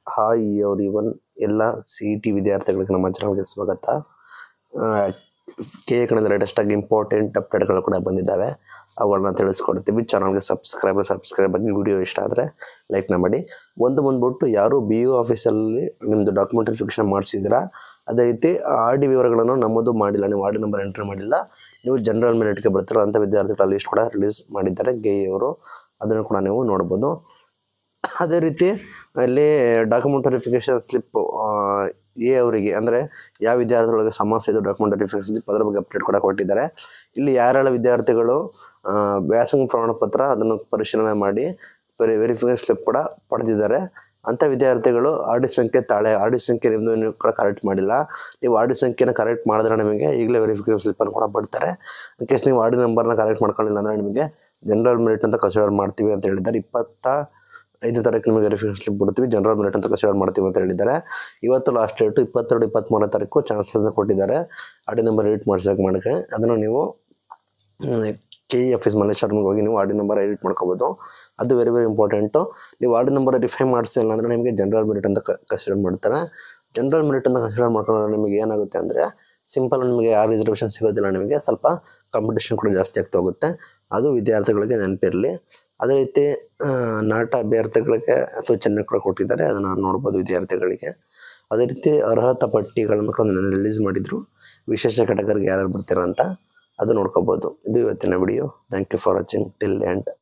hi everyone ಎಲ್ಲ C E T ವಿದ್ಯಾರ್ಥಿಗಳಿಗೆ ನಮ್ಮ ಚಾನಲ್ಗೆ ಸ್ವಾಗತ ಕೆ ಎ ಕನ್ನಡ ಲೇಟೆಸ್ಟ್ ಆಗಿ ಇಂಪಾರ್ಟೆಂಟ್ ಅಪ್ಡೇಟ್ಗಳು ಕೂಡ ಬಂದಿದ್ದಾವೆ ಅವುಗಳನ್ನ ತಿಳಿಸ್ಕೊಡ್ತೀವಿ ಚಾನಲ್ಗೆ ಸಬ್ಸ್ಕ್ರೈಬ್ ಸಬ್ಸ್ಕ್ರೈಬ್ ಆಗಿ ವಿಡಿಯೋ ಇಷ್ಟ ಆದರೆ ಲೈಕ್ನ ಮಾಡಿ ಒಂದು ಬಂದ್ಬಿಟ್ಟು ಯಾರು ಬಿ ಯು ಆಫೀಸಲ್ಲಿ ನಿಮ್ಮದು ಡಾಕ್ಯುಮೆಂಟ್ ವೆರಿಫಿಕೇಶನ್ ಮಾಡಿಸಿದ್ದೀರಾ ಅದೇ ರೀತಿ ಆರ್ ಡಿ ವಿವರಗಳನ್ನು ನಮ್ಮದು ಮಾಡಿಲ್ಲ ನೀವು ಆರ್ ಡಿ ನಂಬರ್ ಎಂಟ್ರಿ ಮಾಡಿಲ್ಲ ನೀವು ಜನರಲ್ ಮೆರಿಟ್ಗೆ ಬರ್ತಿರೋ ಅಂಥ ವಿದ್ಯಾರ್ಥಿಗಳ ಲಿಸ್ಟ್ ಕೂಡ ರಿಲೀಸ್ ಮಾಡಿದ್ದಾರೆ ಗೆ ಅವರು ಅದನ್ನು ಕೂಡ ನೀವು ನೋಡ್ಬೋದು ಅದೇ ರೀತಿ ಅಲ್ಲಿ ಡಾಕ್ಯುಮೆಂಟ್ ವೆರಿಫಿಕೇಶನ್ ಸ್ಲಿಪ್ ಎ ಅವರಿಗೆ ಅಂದರೆ ಯಾವ ವಿದ್ಯಾರ್ಥಿಗಳಿಗೆ ಸಮಸ್ಯೆ ಇದು ಡಾಕ್ಯುಮೆಂಟ್ ವೆರಿಫಿಕೇಶನ್ ಸ್ಲಿಪ್ ಅದರ ಬಗ್ಗೆ ಅಪ್ಡೇಟ್ ಕೂಡ ಕೊಟ್ಟಿದ್ದಾರೆ ಇಲ್ಲಿ ಯಾರೆಲ್ಲ ವಿದ್ಯಾರ್ಥಿಗಳು ಆ, ವ್ಯಾಸಂಗ ಪ್ರಮಾಣ ಪತ್ರ ಅದನ್ನು ಪರಿಶೀಲನೆ ಮಾಡಿ ವೆರಿ ವೆರಿಫಿಕೇಶನ್ ಸ್ಲಿಪ್ ಕೂಡ ಪಡೆದಿದ್ದಾರೆ ಅಂಥ ವಿದ್ಯಾರ್ಥಿಗಳು ಆರ್ ಡಿ ಸಂಖ್ಯೆ ತಾಳೆ ಆರ್ ಡಿ ಸಂಖ್ಯೆ ನಿಮ್ಮದು ನೀವು ಕೂಡ ಕರೆಕ್ಟ್ ಮಾಡಿಲ್ಲ ನೀವು ಆರ್ ಡಿ ಸಂಖ್ಯೆನ ಕರೆಕ್ಟ್ ಮಾಡಿದ್ರೆ ನಿಮಗೆ ಈಗಲೇ ವೆರಿಫಿಕೇಶನ್ ಸ್ಲಿಪ್ಪನ್ನು ಕೂಡ ಬರ್ತಾರೆ ಇನ್ ಕೇಸ್ ನೀವು ಆರ್ ಡಿ ನಂಬರ್ನ ಕರೆಕ್ಟ್ ಮಾಡ್ಕೊಳ್ಳಿಲ್ಲ ಅಂದರೆ ನಿಮಗೆ ಜನರಲ್ ಮೆರಿಟ್ ಅಂತ ಕನ್ಸಿಡರ್ ಮಾಡ್ತೀವಿ ಅಂತ ಹೇಳಿದ್ದಾರೆ ಇಪ್ಪತ್ತ ಐದು ತಾರೀಕು ನಿಮಗೆ ವೆರಿಫಿಕೇಶನ್ ಸ್ಲಿಪ್ ಬಿಡ್ತೀವಿ ಜನರಲ್ ಮೆರಿಟ್ ಅಂತ ಕನ್ಸಿಡರ್ ಮಾಡ್ತೀವಿ ಅಂತ ಹೇಳಿದ್ದಾರೆ ಇವತ್ತು ಲಾಸ್ಟ್ ಡೇಟು ಇಪ್ಪತ್ತೆರಡು ಇಪ್ಪತ್ತ್ಮೂರನೇ ತಾರೀಕು ಚಾನ್ಸಸ್ ಕೊಟ್ಟಿದ್ದಾರೆ ಆರ್ ಡಿ ನಂಬರ್ ಎಡಿಟ್ ಮಾಡ್ಸೋಕೆ ಮಾಡೋಕ್ಕೆ ಅದನ್ನು ನೀವು ಕೆ ಇ ಆಫೀಸ್ ಮಲ್ಲೇಶ್ವರಂಗೆ ಹೋಗಿ ನೀವು ಆರ್ ಡಿ ನಂಬರ್ ಎಡಿಟ್ ಮಾಡ್ಕೋಬೋದು ಅದು ವೆರಿ ವೆರಿ ಇಂಪಾರ್ಟೆಂಟು ನೀವು ಆರ್ ಡಿ ನಂಬರ್ ವೆರಿಫೈ ಮಾಡಿಸಿಲ್ಲ ಅಂದರೆ ನಿಮಗೆ ಜನರಲ್ ಮೆರಿಟ್ ಅಂತ ಕನ್ಸಿಡರ್ ಮಾಡ್ತಾರೆ ಜನರಲ್ ಮೆರಿಟ್ ಅಂತ ಕನ್ಸಿಡರ್ ಮಾಡ್ಕೊಂಡ್ರೆ ನಿಮಗೆ ಏನಾಗುತ್ತೆ ಅಂದರೆ ಸಿಂಪಲ್ ನಿಮಗೆ ಯಾವ ರಿಸರ್ವೇಷನ್ ಸಿಗೋದಿಲ್ಲ ನಿಮಗೆ ಸ್ವಲ್ಪ ಕಾಂಪಿಟೇಷನ್ ಕೂಡ ಜಾಸ್ತಿ ಆಗ್ತಾ ಹೋಗುತ್ತೆ ಅದು ವಿದ್ಯಾರ್ಥಿಗಳಿಗೆ ನೆನಪಿರಲಿ ಅದೇ ರೀತಿ ಆ, ನಾಟ ಅಭ್ಯರ್ಥಿಗಳಿಗೆ ಸೂಚನೆ ಕೂಡ ಕೊಟ್ಟಿದ್ದಾರೆ ಅದನ್ನು ನೋಡ್ಬೋದು ವಿದ್ಯಾರ್ಥಿಗಳಿಗೆ ಅದೇ ರೀತಿ ಅರ್ಹತಾ ಪಟ್ಟಿಗಳನ್ನು ಕೂಡ ರಿಲೀಸ್ ಮಾಡಿದ್ರು ವಿಶೇಷ ಘಟಕರಿಗೆ ಯಾರ್ಯಾರು ಬರ್ತೀರ ಅಂತ ಅದು ನೋಡ್ಕೋಬೋದು ಇದು ಇವತ್ತಿನ video thank you for watching till end